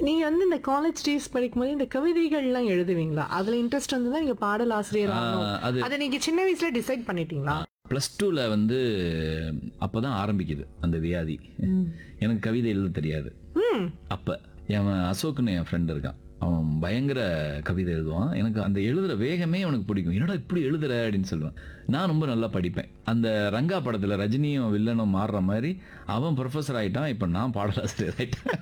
நீங்க வந்து இந்த காலேஜ் டேஸ் படிக்கும்போது இந்த கவிதைகள்லாம் எழுதுவீங்களா அதுல இன்ட்ரெஸ்ட் வந்து நீங்க பாடல் ஆசிரியர் ஆகணும். ஆஹ் அது அதை நீங்க சின்ன வயசுல டிசைட் பண்ணிட்டீங்களா ப்ளஸ் டூவில் வந்து அப்போ தான் ஆரம்பிக்குது அந்த வியாதி எனக்கு கவிதை எழுத தெரியாது ம் அப்போ என் அசோக்குன்னு என் ஃப்ரெண்ட் இருக்கான் அவன் பயங்கர கவிதை எழுதுவான் எனக்கு அந்த எழுதுற வேகமே அவனுக்கு பிடிக்கும் என்னடா இப்படி எழுதுற அப்படின்னு சொல்லுவேன் நான் ரொம்ப நல்லா படிப்பேன் அந்த ரங்கா படத்தில் ரஜினியும் வில்லனும் மாறுற மாதிரி அவன் ப்ரொஃபஸர் ஆயிட்டான் இப்போ நான் பாடலாசிரியர் ஆயிட்டேன்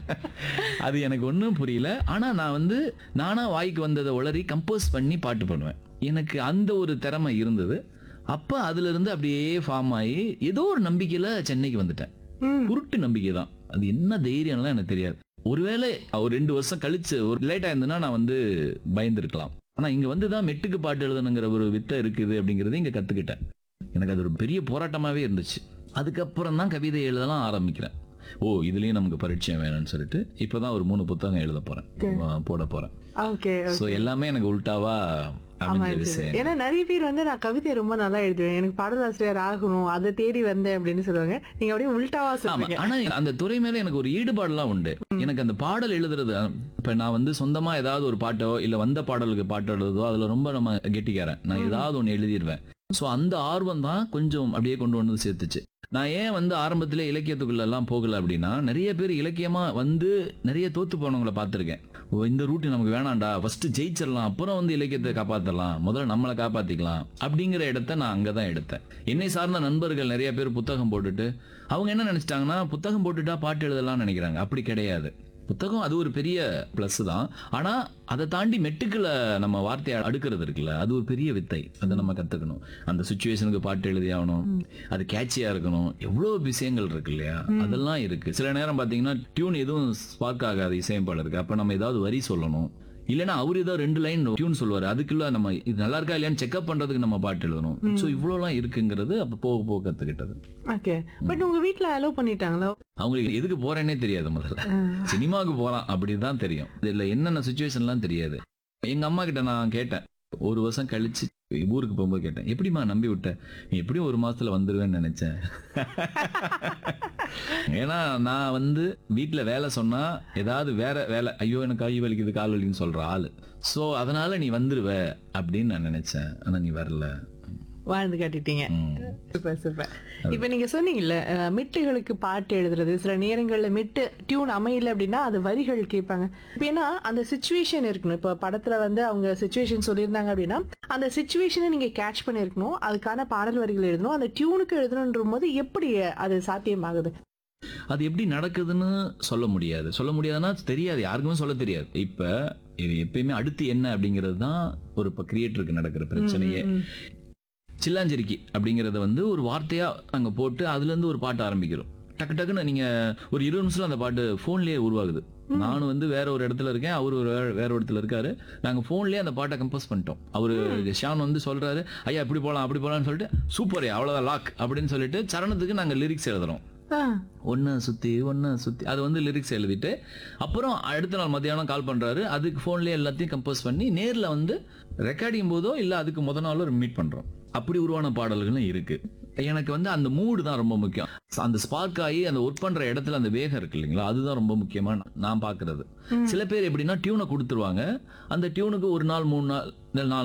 அது எனக்கு ஒன்றும் புரியல ஆனால் நான் வந்து நானாக வாய்க்கு வந்ததை உளறி கம்போஸ் பண்ணி பாட்டு பண்ணுவேன் எனக்கு அந்த ஒரு திறமை இருந்தது அப்போ அதுலேருந்து அப்படியே ஃபார்ம் ஆகி ஏதோ ஒரு நம்பிக்கையில் சென்னைக்கு வந்துட்டேன் ம். குருட்டு நம்பிக்கை தான் அது என்ன தைரியம்லாம் எனக்கு தெரியாது ஒருவேளை ஒரு ரெண்டு வருஷம் கழிச்சு ஒரு லேட்டாக இருந்ததுன்னா நான் வந்து பயந்துருக்கலாம் ஆனால் இங்கே வந்து தான் மெட்டுக்கு பாட்டு எழுதணுங்கிற ஒரு வித்தை இருக்குது அப்படிங்கிறத இங்கே கற்றுக்கிட்டேன் எனக்கு அது ஒரு பெரிய போராட்டமாகவே இருந்துச்சு அதுக்கப்புறம் தான் கவிதை எழுதலாம் ஆரம்பிக்கிறேன் ஓ இதுலயும் நமக்கு பரிச்சயம் வேணும்னு சொல்லிட்டு இப்போதான் ஒரு மூணு புத்தகம் எழுத போறேன் போட போறேன் ஓகே ஸோ எல்லாமே எனக்கு உல்டாவா அமைஞ்ச விஷயம் ஏன்னா நிறைய பேர் வந்து நான் கவிதை ரொம்ப நல்லா எழுதுவேன் எனக்கு பாடலாசிரியர் ஆகணும் அதை தேடி வந்தேன் அப்படின்னு சொல்லுவாங்க நீங்க அப்படியே உல்டாவா ஆமா சொல்றீங்க ஆனா அந்த துறை மேல எனக்கு ஒரு ஈடுபாடுலாம் உண்டு எனக்கு அந்த பாடல் எழுதுறது இப்ப நான் வந்து சொந்தமா ஏதாவது ஒரு பாட்டோ இல்ல வந்த பாடலுக்கு பாட்டு எழுதுதோ அதுல ரொம்ப நம்ம கெட்டிக்காரன் நான் ஏதாவது ஒண்ணு எழுதிடுவேன் சோ அந்த ஆர்வம் தான் கொஞ்சம் அப்படியே கொண்டு வந்து சேர்த்துச்சு நான் ஏன் வந்து ஆரம்பத்திலே இலக்கியத்துக்குள்ள எல்லாம் போகல அப்படின்னா நிறைய பேர் இலக்கியமா வந்து நிறைய தோத்து போனவங்களை பார்த்திருக்கேன் ஓ இந்த ரூட்டு நமக்கு வேணாம்டா ஃபர்ஸ்ட் ஜெயிச்சிடலாம் அப்புறம் வந்து இலக்கியத்தை காப்பாத்தலாம் முதல்ல நம்மளை காப்பாத்திக்கலாம் அப்படிங்கிற இடத்த நான் அங்கதான் எடுத்தேன் என்னை சார்ந்த நண்பர்கள் நிறைய பேர் புத்தகம் போட்டுட்டு அவங்க என்ன நினைச்சிட்டாங்கன்னா புத்தகம் போட்டுட்டா பாட்டு எழுதலாம்னு நினைக்கிறாங்க அப்படி கிடையாது புத்தகம் அது ஒரு பெரிய ப்ளஸ் தான் ஆனா அதை தாண்டி மெட்டுக்களை நம்ம வார்த்தையை அடுக்கிறது இருக்குல்ல அது ஒரு பெரிய வித்தை அதை நம்ம கத்துக்கணும் அந்த சுச்சுவேஷனுக்கு பாட்டு எழுதி ஆகணும் அது கேட்சியா இருக்கணும் எவ்வளவு விஷயங்கள் இருக்கு இல்லையா அதெல்லாம் இருக்கு சில நேரம் பாத்தீங்கன்னா டியூன் எதுவும் ஸ்பார்க் ஆகாது இசையமைப்பாளருக்கு அப்ப நம்ம ஏதாவது வரி சொல்லணும் இல்லைன்னா அவர் ஏதோ ரெண்டு லைன் டியூன் சொல்லுவாரு அதுக்குள்ள நம்ம இது நல்லா இருக்கா இல்லையான்னு செக்அப் பண்றதுக்கு நம்ம பாட்டு எழுதணும் ஸோ இவ்வளோலாம் இருக்குங்கிறது அப்ப போக போக கத்துக்கிட்டது ஓகே பட் உங்க வீட்ல அலோவ் பண்ணிட்டாங்களா அவங்களுக்கு எதுக்கு போறேன்னே தெரியாது முதல்ல சினிமாவுக்கு போறான் அப்படிதான் தெரியும் இதுல என்னென்ன சுச்சுவேஷன்லாம் தெரியாது எங்க அம்மா கிட்ட நான் கேட்டேன் ஒரு வருஷம் கழிச்சு ஊருக்கு போகும்போது கேட்டேன் எப்படிம்மா நம்பி விட்ட நீ எப்படியும் ஒரு மாசத்துல வந்துருவேன்னு நினைச்சேன் ஏன்னா நான் வந்து வீட்டுல வேலை சொன்னா ஏதாவது வேற வேலை ஐயோ எனக்கு கை வலிக்குது கால் வலிக்குன்னு சொல்ற ஆளு சோ அதனால நீ வந்துருவ அப்படின்னு நான் நினைச்சேன் ஆனா நீ வரல வாழ்ந்து காட்டிட்டீங்க ம். சூப்பர் சூப்பர் இப்ப நீங்க சொன்னீங்கல்ல அஹ், மிட்டுகளுக்கு பாட்டு எழுதுறது சில நேரங்கள்ல மிட்டு டியூன் அமையல அப்படின்னா அது வரிகள் கேட்பாங்க இப்ப ஏன்னா அந்த சுச்சுவேஷன் இருக்கணும் இப்ப படத்துல வந்து அவங்க சுச்சுவேஷன் சொல்லியிருந்தாங்க அப்படின்னா அந்த சுச்சுவேஷனை நீங்க கேட்ச் பண்ணிருக்கணும் அதுக்கான பாடல் வரிகள் எழுதணும் அந்த டியூனுக்கு எழுதணுன்ற போது எப்படி அது சாத்தியமாகுது அது எப்படி நடக்குதுன்னு சொல்ல முடியாது சொல்ல முடியாதுன்னா தெரியாது யாருக்குமே சொல்ல தெரியாது இப்ப இது எப்பயுமே அடுத்து என்ன அப்படிங்கிறது தான் ஒரு இப்போ கிரியேட்டருக்கு நடக்கிற பிரச்சனையே ம், சில்லாஞ்சேரிக்கி அப்படிங்கறத வந்து ஒரு வார்த்தையா நாங்க போட்டு அதுல இருந்து ஒரு பாட்டு ஆரம்பிக்கிறோம் டக்கு டக்குன்னு நீங்க ஒரு இருபது நிமிஷத்துல அந்த பாட்டு போன்லயே உருவாகுது நானும் வந்து வேற ஒரு இடத்துல இருக்கேன் அவர் ஒரு வேற- வேற ஒரு இடத்துல இருக்காரு நாங்க போன்லயே அந்த பாட்டை கம்போஸ் பண்ணிட்டோம் அவரு ஷான் வந்து சொல்றாரு ஐயா இப்படி போலாம் அப்படி போலாம்னு சொல்லிட்டு சூப்பர் அவ்வளவுதான் லாக் அப்படின்னு சொல்லிட்டு சரணத்துக்கு நாங்க லிரிக்ஸ் எழுதுறோம் ஆ, ஒன்று சுற்றி ஒன்று சுற்றி அது வந்து லிரிக்ஸ் எழுதிட்டு அப்புறம் அடுத்த நாள் மத்தியானம் கால் பண்ணுறாரு அதுக்கு ஃபோன்லேயே எல்லாத்தையும் கம்போஸ் பண்ணி நேரில் வந்து ரெக்கார்டிங் போதோ இல்லை அதுக்கு முத நாளோ மீட் பண்ணுறோம் அப்படி உருவான பாடல்களும் இருக்கு எனக்கு வந்து அந்த மூடு தான் ரொம்ப முக்கியம் அந்த ஸ்பார்க் ஆகி அந்த ஒர்க் பண்ற இடத்துல அந்த வேகம் இருக்கு இல்லைங்களா அதுதான் ரொம்ப முக்கியமா நான் பார்க்கிறது சில பேர் எப்படின்னா டியூனை கொடுத்துருவாங்க அந்த டியூனுக்கு ஒரு நாள் மூணு நாள் இல்ல நாலு